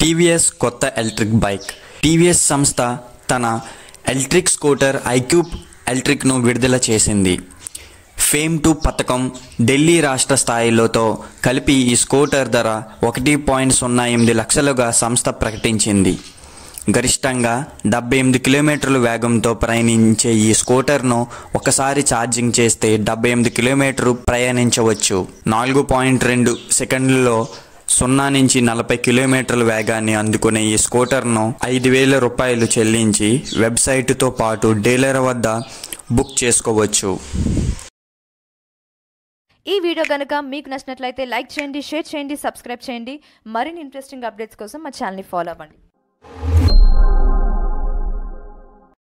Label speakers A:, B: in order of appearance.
A: TVS కొత్త electric bike TVS సంస్థ తన ఎలక్ట్రిక్ స్కూటర్ ఐక్యూబ్ ఎలక్ట్రిక్ను విడుదల చేసింది ఫేమ్ టు పథకం ఢిల్లీ రాష్ట్ర స్థాయిలోతో కలిపి ఈ స్కూటర్ ధర ఒకటి పాయింట్ సున్నా ఎనిమిది లక్షలుగా సంస్థ ప్రకటించింది గరిష్టంగా డెబ్బై ఎనిమిది కిలోమీటర్ల వేగంతో ప్రయాణించే ఈ స్కూటర్ను ఒకసారి ఛార్జింగ్ చేస్తే డెబ్బై ఎనిమిది కిలోమీటర్లు ప్రయాణించవచ్చు నాలుగు పాయింట్ రెండు సెకండ్లలో సున్నా నుంచి నలభై కిలోమీటర్ల వేగాన్ని అందుకునే ఈ స్కూటర్ను ఐదు వేల రూపాయలు చెల్లించి వెబ్సైటుతో పాటు డీలర్ వద్ద బుక్ చేసుకోవచ్చు
B: ఈ వీడియో కనుక మీకు నచ్చినట్లయితే లైక్ చేయండి షేర్ చేయండి సబ్స్క్రైబ్ చేయండి మరిన్ని ఇంట్రెస్టింగ్ అప్డేట్స్ కోసం మా ఛానల్ని ఫాలో అవ్వండి